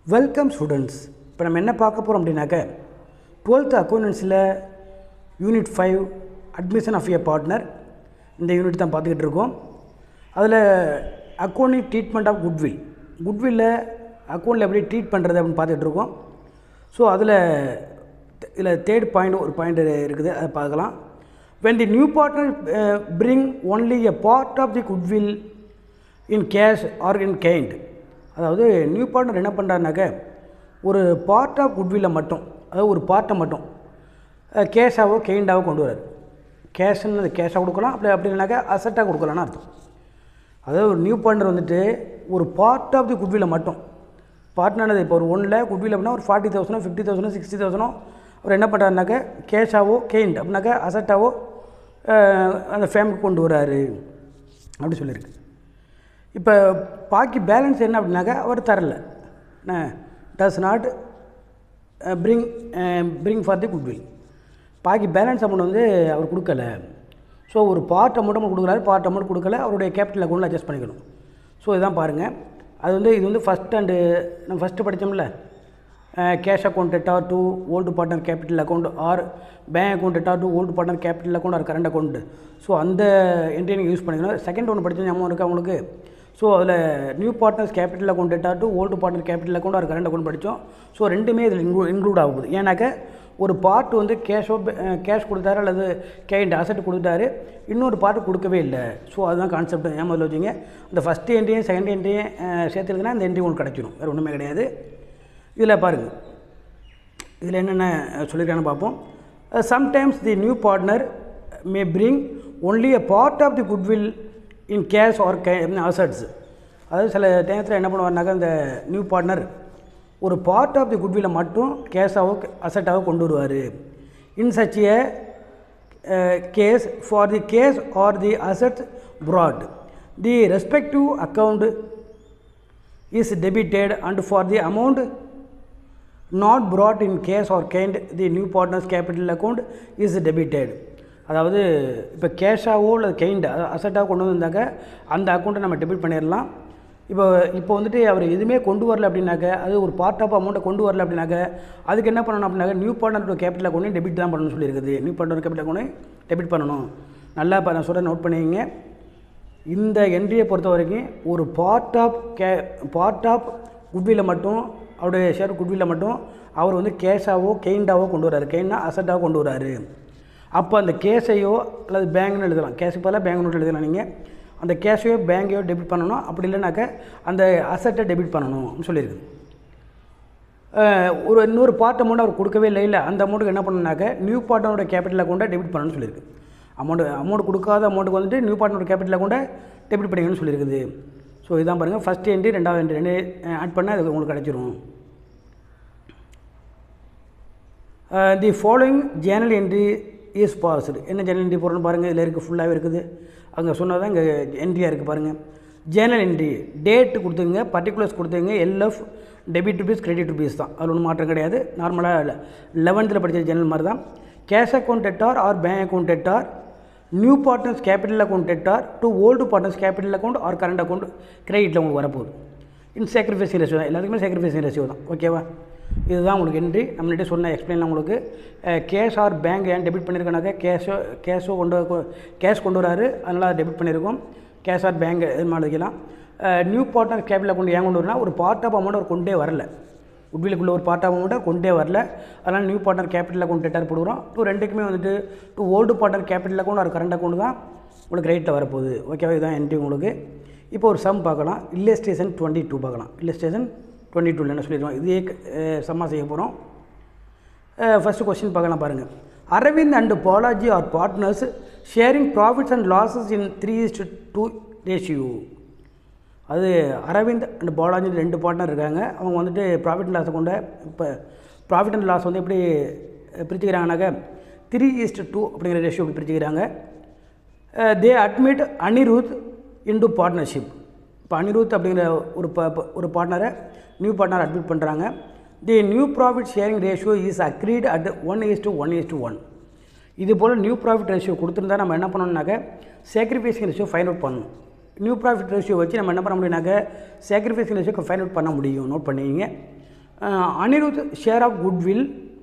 welcome students இப்போ நம்ம என்ன பார்க்க போகிறோம் அப்படின்னாக்க டுவெல்த் அக்கௌண்டன்ஸில் unit five admission of a partner இந்த யூனிட் தான் பார்த்துக்கிட்டு இருக்கோம் அதில் அக்கௌண்டிங் ட்ரீட்மெண்ட் ஆஃப் குட்வில் குட்வில்ல அக்கௌண்ட்டில் எப்படி ட்ரீட் பண்ணுறது அப்படின்னு பார்த்துட்டு இருக்கோம் ஸோ அதில் இதில் தேர்ட் பாயிண்ட் ஒரு பாயிண்ட் இருக்குது அதை பார்க்கலாம் when the new partner bring only a part of the goodwill in cash or in kind அதாவது நியூ பார்ட்னர் என்ன பண்ணுறாருனாக்க ஒரு பார்ட் ஆஃப் குட்வில்லை மட்டும் அதாவது ஒரு பார்ட்டை மட்டும் கேஷாவோ கெயிண்டாவோ கொண்டு வராரு கேஷ்ன்னு அது கேஷாக கொடுக்கலாம் அப்படி அப்படி இல்லைனாக்கா அசட்டாக கொடுக்கலான்னு அர்த்தம் அதாவது ஒரு நியூ பார்ட்னர் வந்துட்டு ஒரு பார்ட் ஆஃப் தி குட்வில்லை மட்டும் பார்ட்னர்னது இப்போ ஒரு ஒன்றில் குட்வில் அப்படின்னா ஒரு ஃபார்ட்டி தௌசண்டோ ஃபிஃப்டி தௌசண்டோ சிக்ஸ்டி தௌசண்டோ அவர் என்ன பண்ணுறாருனாக்க கேஷாவோ கெயிண்ட் அப்படின்னாக்கா அசட்டாவோ அந்த ஃபேமுக்கு கொண்டு வராரு அப்படி சொல்லியிருக்கு இப்போ பாக்கி பேலன்ஸ் என்ன அப்படின்னாக்கா அவர் தரல என்ன does not bring bring for the goodwill பாக்கி பேலன்ஸ் அமௌண்ட் வந்து அவர் கொடுக்கல ஸோ ஒரு பார்ட் அமௌண்ட் மட்டும் கொடுக்குறாரு பார்ட் அமௌண்ட் கொடுக்கல அவருடைய கேபிட்டல் அக்கௌண்ட்டில் அட்ஜஸ்ட் பண்ணிக்கணும் ஸோ இதான் பாருங்கள் அது வந்து இது வந்து ஃபஸ்ட் அண்டு நம்ம ஃபஸ்ட்டு படித்தோம்ல cash account debtor to old partner capital account or bank account debtor to old partner capital account or current account so அந்த என்ட்ரி நீங்கள் யூஸ் பண்ணிக்கணும் செகண்ட் ஒன்று படித்த ஞாபகம் இருக்கா உங்களுக்கு ஸோ அதில் new partners capital account debtor to old partner capital account ஒரு கரண்ட் அக்கௌண்ட் படித்தோம் ஸோ ரெண்டுமே இதில் இன்க்ளூ இன்க்ளூட் ஆகுது ஏன்னாக்க ஒரு பார்ட் வந்து கேஷோ கேஷ் கொடுத்தாரு அல்லது கைண்ட் அசட் கொடுத்தாரு இன்னொரு பார்ட்டு கொடுக்கவே இல்லை ஸோ அதுதான் கான்செப்ட் ஏன் முதல்ல வச்சிங்க இந்த ஃபஸ்ட்டு என்ட்ரியும் செகண்ட் என்ட்ரியும் சேர்த்துருக்குன்னா இந்த என்ட்ரி உங்களுக்கு கிடச்சிடும் வேறு ஒன்றுமே கிடையாது இதில் பாருங்கள் இதில் என்னென்ன சொல்லியிருக்கான்னு பார்ப்போம் sometimes the new partner may bring only a part of the goodwill in cash or கே அசட்ஸ் அதாவது சில டயத்தில் என்ன பண்ணுவார்னாக்கா இந்த நியூ பார்ட்னர் ஒரு பார்ட் ஆஃப் தி குட்வில்லை மட்டும் கேஷாவோ அசட்டாவோ கொண்டு வருவார் in such a case for the case or the asset brought the respective account is debited and for the amount not brought in cash or kind the new partners capital account is debited அதாவது இப்போ கேஷாவோ இல்லை kind அசட்டாவோ கொண்டு வந்தாக்க அந்த அக்கௌண்ட்டை நம்ம debit பண்ணிடலாம் இப்போ இப்போ வந்துட்டு அவர் எதுவுமே கொண்டு வரல அப்படின்னாக்க அது ஒரு பார்ட் ஆஃப் அமௌண்ட்டை கொண்டு வரல அப்படின்னாக்க அதுக்கு என்ன பண்ணணும் அப்படின்னாக்க நியூ பார்ட்னரோட கேபிட்டல் அக்கௌண்ட்டையும் டெபிட் தான் பண்ணணும்னு சொல்லியிருக்குது நியூ பார்ட்னர் கேபிட்டல் அக்கௌண்ட்டையும் டெபிட் பண்ணணும் நல்லா இப்போ நான் சொல்கிற நோட் பண்ணிக்கிங்க இந்த என்ட்ரியை பொறுத்த வரைக்கும் ஒரு பார்ட் ஆஃப் கே பார்ட் ஆஃப் குட்வில்ல மட்டும் அவருடைய ஷேர் குட்வில்ல மட்டும் அவர் வந்து கேஷாவோ கெயிண்டாவோ கொண்டு வராரு கெயின்னா அசட்டாவோ கொண்டு வராரு அப்போ அந்த கேஷையோ அல்லது பேங்க்னு எழுதலாம் கேஷுக்கு பதிலாக பேங்க் நோட் எழுதலாம் நீங்கள் அந்த கேஷையோ பேங்கையோ டெபிட் பண்ணணும் அப்படி இல்லைனாக்க அந்த அசட்டை டெபிட் பண்ணணும் சொல்லியிருக்குது ஒரு இன்னொரு பார்ட் அமௌண்ட் அவர் கொடுக்கவே இல்லை இல்லை அந்த அமௌண்ட்டுக்கு என்ன பண்ணணுனாக்க நியூ பார்ட்னரோட கேபிட்டல் அக்கௌண்ட்டை டெபிட் பண்ணணும்னு சொல்லியிருக்கு அமௌண்ட் அமௌண்ட் கொடுக்காத அமௌண்ட்டுக்கு வந்துட்டு நியூ பார்ட்னரோட கேபிட்டல் அக்கௌண்ட்டை டெபிட் பண்ணிக்கணும்னு சொல்லியிருக்குது ஸோ இதான் பாருங்கள் ஃபஸ்ட் என்ட்ரி ரெண்டாவது என்ட்ரி ரெண்டு ஆட் பண்ணால் அது உங்களுக்கு கிடச்சிரும் the following journal entry is passed என்ன ஜேர்னல் என்ட்ரி போடுறோன்னு பாருங்கள் இதில் இருக்குது ஃபுல்லாகவே இருக்குது அங்கே சொன்னால் தான் இங்கே என்ட்ரியாக இருக்குது பாருங்கள் ஜேர்னல் என்ட்ரி டேட்டு கொடுத்துங்க பர்டிகுலர்ஸ் கொடுத்துங்க LF debit rupees credit rupees தான் அதில் ஒன்றும் மாற்றம் கிடையாது நார்மலாக லெவன்த்தில் படித்த ஜேர்னல் மாதிரி தான் cash account debtor or bank account debtor new partners capital account debtor to old partners capital account or current account கிரெடிட்டில் உங்களுக்கு வரப்போகுது இன் சேக்ரிஃபைசிங் ரேஷியோ தான் எல்லாத்துக்குமே சேக்ரிஃபைசிங் ரேஷியோ தான் ஓகேவா இதுதான் உங்களுக்கு என்ட்ரி நம்மள்கிட்ட சொன்ன எக்ஸ்பிளைன் உங்களுக்கு கேஷ் ஆர் பேங்க் ஏன் டெபிட் பண்ணியிருக்கோனாக்கா கேஷோ கேஷோ கொண்டு கேஷ் கொண்டு வராரு அதனால் டெபிட் பண்ணியிருக்கோம் கேஷ் ஆர் பேங்க் இது மாதிரிக்கலாம் நியூ பார்ட்னர் கேபிட்டல் அக்கௌண்ட் ஏன் கொண்டு வரனா ஒரு பார்ட் ஆஃப் அமௌண்ட் அவர் கொண்டே வரல உட்விலுக்குள்ள ஒரு பார்ட் ஆஃப் அமௌண்ட்டை கொண்டே வரல அதனால் new partner capital account debtor போடுறோம் டூ ரெண்டுக்குமே வந்துட்டு to old partner capital account ஒரு கரண்ட் அக்கௌண்ட் தான் உங்களுக்கு ரைட்டில் வரப்போகுது ஓகேவா இதுதான் என்ட்ரி உங்களுக்கு இப்போ ஒரு சம் பார்க்கலாம் இல்லஸ்ட்ரேஷன் டுவெண்ட்டி டூ பார்க்கலாம் இல்லஸ்ட்ரேஷன் டுவெண்ட்டி டூவில் என்ன சொல்லிடுவோம் இதே சம்மா செய்ய போகிறோம் ஃபஸ்ட்டு கொஸ்டின் பார்க்கலாம் பாருங்கள் Aravind and Balaji are partners sharing profits and losses in three is to two ratio அது அரவிந்த் அண்ட் பாலாஜி ரெண்டு பார்ட்னர் இருக்காங்க அவங்க வந்துட்டு ப்ராஃபிட் லாஸை கொண்ட இப்போ ப்ராஃபிட் அண்ட் லாஸ் வந்து எப்படி பிரிச்சுக்கிறாங்கனாக்க த்ரீ ஈஸ்ட் டூ அப்படிங்கிற ரேஷியோ எப்படி பிரிச்சுக்கிறாங்க they admit Anirudh into partnership இப்போ அனிருத் அப்படிங்கிற ஒரு ப ஒரு பார்ட்னரை நியூ பார்ட்னர் அட்மிட் பண்ணுறாங்க the new profit sharing ratio is agreed at one is to one is to one இது போல் நியூ ப்ராஃபிட் ரேஷியோ கொடுத்துருந்தா நம்ம என்ன பண்ணணும்னாக்க சேக்ரிஃபைசிங் ரேஷியோ ஃபைண்ட் அவுட் பண்ணணும் நியூ ப்ராஃபிட் ரேஷியோ வச்சு நம்ம என்ன பண்ண முடியும்னாக்க சாக்ரிஃபைஸ் ரேஷியோ ஃபைண்ட் அவுட் பண்ண முடியும் நோட் பண்ணிக்கிங்க Anirudh share of goodwill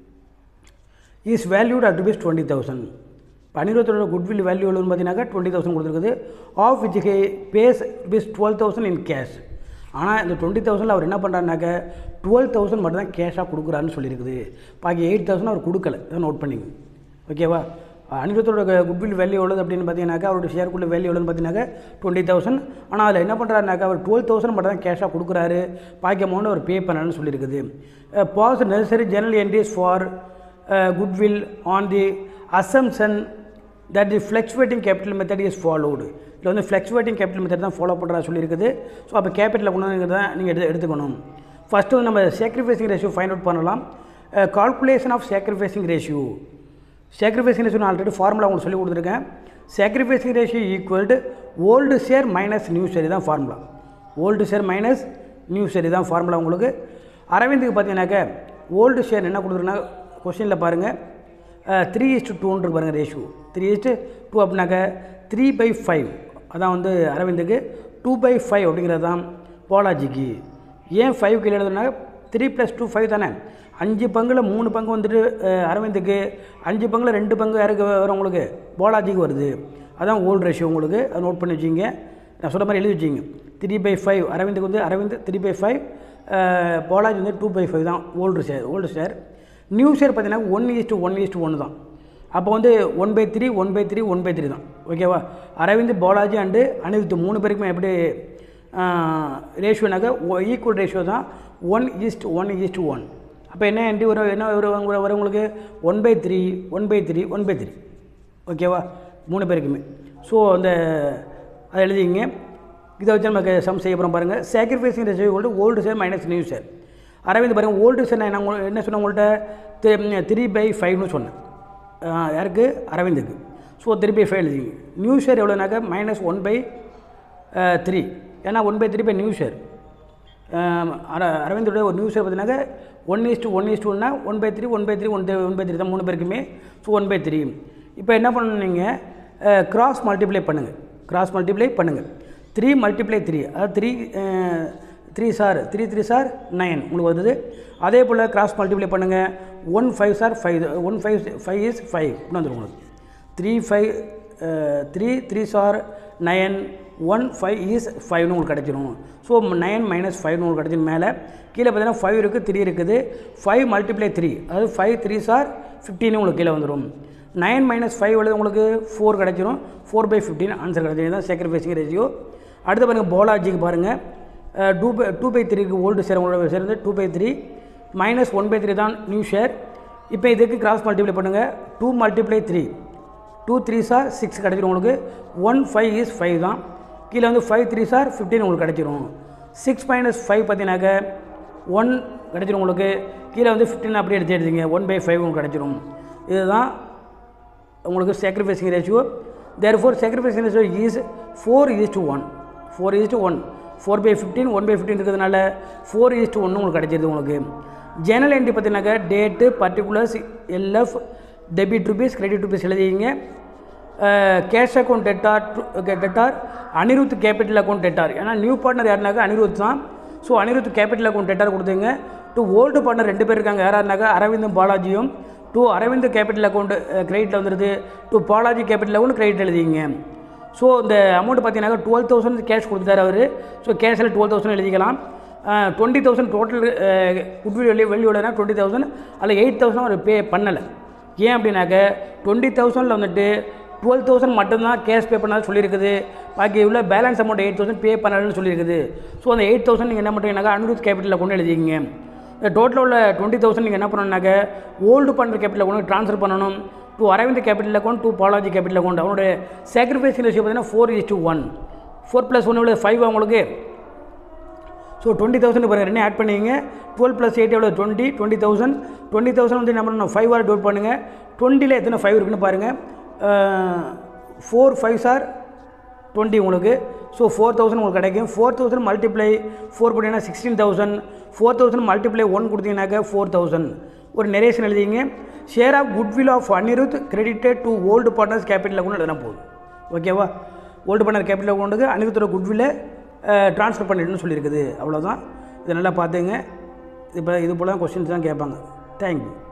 is valued at rupees twenty thousand இப்போ அனிருத்தோட குட்வில் வேல்யூ எவ்வளோன்னு பார்த்தீங்கன்னாக்கா டுவெண்ட்டி தௌசண்ட் கொடுத்துருக்குது of which hey pays rupees twelve thousand in cash ஆனால் இந்த டுவெண்ட்டி தௌசண்டில் அவர் என்ன பண்ணுறாருனாக்க டுவெல் தௌசண்ட் மட்டும் தான் கேஷாக கொடுக்குறாருன்னு சொல்லியிருக்குது பாக்கி எயிட் தௌசண்ட் அவர் கொடுக்கல இதை நோட் பண்ணிங்க ஓகேவா அனிருத்தோட குட்வில் வேல்யூ எவ்வளோ அப்படின்னு பார்த்தீங்கன்னாக்கா அவரோட ஷேருக்குள்ள வேல்யூ எவ்வளோன்னு பார்த்தீங்கன்னாக்கா டுவெண்ட்டி தௌசண்ட் ஆனால் அதில் என்ன பண்ணுறாருனாக்கா அவர் டுவெல் தௌசண்ட் மட்டும் தான் கேஷாக கொடுக்குறாரு பாக்கி அமௌண்ட் அவர் பே பண்ணான்னு சொல்லியிருக்குது pass necessary general entries for goodwill on the assumption that the fluctuating capital method is followed இதில் வந்து ஃப்ளக்சுவேட்டிங் கேபிட்டல் மெத்தட் தான் ஃபாலோ பண்ணுறா சொல்லியிருக்குது ஸோ அப்போ கேபிட்டலில் கொண்டு வந்து தான் நீங்கள் எடுத்து எடுத்துக்கணும் ஃபஸ்ட்டு வந்து நம்ம சேக்ரிஃபைசிங் ரேஷியோ ஃபைண்ட் அவுட் பண்ணலாம் calculation of sacrificing ratio sacrificing ratio நான் ஆல்ரெடி ஃபார்முலா உங்களுக்கு சொல்லி கொடுத்துருக்கேன் sacrificing ratio equal to old share minus new share தான் formula old share minus new share தான் ஃபார்முலா உங்களுக்கு அரவிந்துக்கு பார்த்தீங்கன்னாக்க ஓல்டு ஷேர் என்ன கொடுத்துருக்குன்னா கொஷினில் பாருங்கள் த்ரீ இஸ்ட்டு டூன்னு பாருங்கள் ரேஷியோ த்ரீ இஸ்ட்டு டூ அப்படின்னாக்க த்ரீ பை ஃபைவ் அதான் வந்து அரவிந்துக்கு டூ பை ஃபைவ் அப்படிங்கிறது தான் பாலாஜிக்கு ஏன் ஃபைவ் கீழே எழுதுனா த்ரீ ப்ளஸ் டூ ஃபைவ் தானே அஞ்சு பங்கில் மூணு பங்கு வந்துட்டு அஹ், அரவிந்துக்கு அஞ்சு பங்கில் ரெண்டு பங்கு யாருக்கு வரும் உங்களுக்கு பாலாஜிக்கு வருது அதான் ஓல்டு ரேஷியோ உங்களுக்கு அதை நோட் பண்ணி வச்சிங்க நான் சொல்ல மாதிரி எழுதி வச்சிங்க த்ரீ பை ஃபைவ் அரவிந்துக்கு வந்து Aravind three by five Balaji வந்து டூ பை ஃபைவ் தான் old share old share new share பார்த்தீங்கன்னா ஒன் ஈஸ்ட்டு ஒன் ஈஸ்ட்டு ஒன்று தான் அப்போ வந்து one by three one by three one by three தான் ஓகேவா அரவிந்த் பாலாஜி அண்டு அனிருத் மூணு பேருக்குமே எப்படி ரேஷியோனாக்க ஈக்குவல் ரேஷியோ தான் one is to one is to one அப்போ என்ன என்ட்ரி வரும் என்ன வரும் வரும் உங்களுக்கு one by three one by three one by three ஓகேவா மூணு பேருக்குமே ஸோ அந்த அதை எழுதிங்க இதை வச்சு நமக்கு சம் செய்ய போகிறோம் பாருங்கள் sacrificing ratio old old share minus new share Aravind பாருங்கள் ஓல்டு ஷேர் நான் என்ன உங்க- என்ன சொன்னேன் உங்கள்கிட்ட த்ரீ பை ஃபைவ்னு சொன்னேன் ஆஹ் யாருக்கு அரவிந்துக்கு ஸோ த்ரீ பை ஃபைவ் எழுதிங்க நியூ ஷேர் எவ்வளோனாக்கா மைனஸ் ஒன் பை த்ரீ ஏன்னா one by three by new share அர அரவிந்தோட ஒரு நியூஸ் பார்த்தீங்கன்னாக்க ஒன் இஸ்ட்டு ஒன் இஸ்ட்டு ஒன்னா one by three one by three one one by three தான் மூணு பேருக்குமே ஸோ ஒன் பை த்ரீ இப்போ என்ன பண்ணணும் நீங்கள் கிராஸ் மல்டிப்ளை பண்ணுங்கள் கிராஸ் மல்டிப்ளை பண்ணுங்கள் த்ரீ மல்டிப்ளை த்ரீ அதாவது three three are three three are nine உங்களுக்கு வருது அதே போல் கிராஸ் மல்டிப்ளை பண்ணுங்கள் one five are five one five five is five வந்துடும் உங்களுக்கு three five three three are nine one five is ஃபைவ்னு உங்களுக்கு கிடச்சிரும் ஸோ நயன் மைனஸ் ஃபைவ்னு உங்களுக்கு கிடச்சிரும் மேலே கீழே பார்த்தீங்கன்னா ஃபைவ் இருக்குது த்ரீ இருக்குது ஃபைவ் மல்டிப்ளை த்ரீ அதாவது ஃபைவ் த்ரீ சார் ஃபிஃப்டீன் உங்களுக்கு கீழே வந்துடும் நைன் மைனஸ் ஃபைவ் எழுது உங்களுக்கு ஃபோர் கிடச்சிரும் ஃபோர் பை ஃபிஃப்டீன் ஆன்சர் கிடச்சிரும் தான் சேக்ரிஃபைசிங் ரேஷியோ அடுத்து பாருங்கள் போலாஜிக்கு பாருங்கள் டூ பை டூ பை த்ரீக்கு ஓல்டு ஷேர் உங்களோட ஷேர் வந்து two by three minus one by three தான் நியூ ஷேர் இப்போ இதுக்கு கிராஸ் மல்டிப்ளை பண்ணுங்கள் two multiply three two three are six கிடச்சிரும் உங்களுக்கு ஒன் ஃபைவ் இஸ் ஃபைவ் தான் கீழே வந்து ஃபைவ் த்ரீ சார் ஃபிஃப்டீன் உங்களுக்கு கிடச்சிரும் சிக்ஸ் மைனஸ் ஃபைவ் பார்த்தீங்கன்னாக்க ஒன் கிடச்சிரும் உங்களுக்கு கீழே வந்து ஃபிஃப்டீன் அப்படியே எடுத்து எடுத்தீங்க ஒன் பை ஃபைவ் உங்களுக்கு கிடச்சிரும் இதுதான் உங்களுக்கு sacrificing ratio therefore sacrificing ratio is four is to one four is to one four by fifteen one by fifteen இருக்கிறதுனால ஃபோர் இஸ் டு ஒன்று உங்களுக்கு கிடைச்சிருது உங்களுக்கு ஜெனரல் என்ட்ரி பார்த்தீங்கன்னாக்கா date particulars LF debit rupees credit rupees எழுதிங்க cash account debtor debtor Anirudh capital account debtor ஏன்னா new partner யாருனாக்கா அனிருத் தான் so Anirudh capital account debtor கொடுத்துங்க டு ஓல்டு பார்ட்னர் ரெண்டு பேர் இருக்காங்க யாராருனாக்கா அரவிந்தும் பாலாஜியும் டு அரவிந்த் கேபிட்டல் அக்கௌண்ட் கிரெடிட்டில் வந்துடுது to Balaji capital account credit எழுதிங்க ஸோ இந்த அமௌண்ட் பார்த்தீங்கன்னாக்கா டுவெல் தௌசண்ட் கேஷ் கொடுத்துட்டாரு அவர் ஸோ கேஷில் டுவெல் தௌசண்ட் எழுதிக்கலாம் டுவெண்ட்டி தௌசண்ட் டோட்டல் குட்வில் வெளியே வெளியோடனா டுவெண்ட்டி தௌசண்ட் அதில் எயிட் தௌசண்ட் அவர் பே பண்ணலை ஏன் அப்படின்னாக்க டுவெண்ட்டி தௌசண்டில் வந்துட்டு டுவெல் தௌசண்ட் மட்டும்தான் கேஷ் பே பண்ணாலும் சொல்லியிருக்குது பாக்கி உள்ள balance amount eight thousand pay பண்ணலன்னு சொல்லியிருக்குது ஸோ அந்த எயிட் தௌசண்ட் நீங்கள் என்ன பண்ணுறீங்கன்னாக்கா அனுருத் கேபிட்டலில் கொண்டு எழுதிங்க இந்த டோட்டலில் உள்ள டுவெண்ட்டி தௌசண்ட் நீங்கள் என்ன பண்ணணும்னாக்க ஓல்டு பண்ணுற கேபிட்டலில் கொண்டு ட்ரான்ஸ்ஃபர் பண்ணணும் to Aravind capital account to Balaji capital account அவனுடைய சாக்ரிஃபைஸ் ரேஷியோ பார்த்தீங்கன்னா four is to one four plus ஒன்று எவ்வளோ ஃபைவ் உங்களுக்கு ஸோ டுவெண்ட்டி தௌசண்ட் பாருங்கள் ரெண்டே ஆட் பண்ணிங்க டுவெல் ப்ளஸ் எயிட் எவ்வளோ twenty twenty thousand twenty thousand வந்து என்ன பண்ணணும் ஃபைவ் ஆர் டோட் பண்ணுங்கள் டுவெண்ட்டியில் எத்தனை ஃபைவ் இருக்குன்னு பாருங்கள் ஃபோர் ஃபைவ் சார் டுவெண்ட்டி உங்களுக்கு ஸோ ஃபோர் தௌசண்ட் உங்களுக்கு கிடைக்கும் ஃபோர் தௌசண்ட் மல்டிப்ளை ஃபோர் போட்டிங்கன்னா sixteen thousand four thousand multiply one கொடுத்தீங்கன்னாக்க ஃபோர் தௌசண்ட் ஒரு நெரேஷன் எழுதிங்க share of goodwill of Anirudh credited to old partners capital account எழுதினா போதும் ஓகேவா ஓல்டு பார்ட்னர் கேபிட்டல் அக்கௌண்ட்டுக்கு அனிருத்தோட குட்வில்லை ட்ரான்ஸ்ஃபர் பண்ணிடணும்னு சொல்லியிருக்குது அவ்வளோதான் இதை நல்லா பார்த்துங்க இப்போ இது போல் கொஸ்டின்ஸ் தான் கேட்பாங்க தேங்க்யூ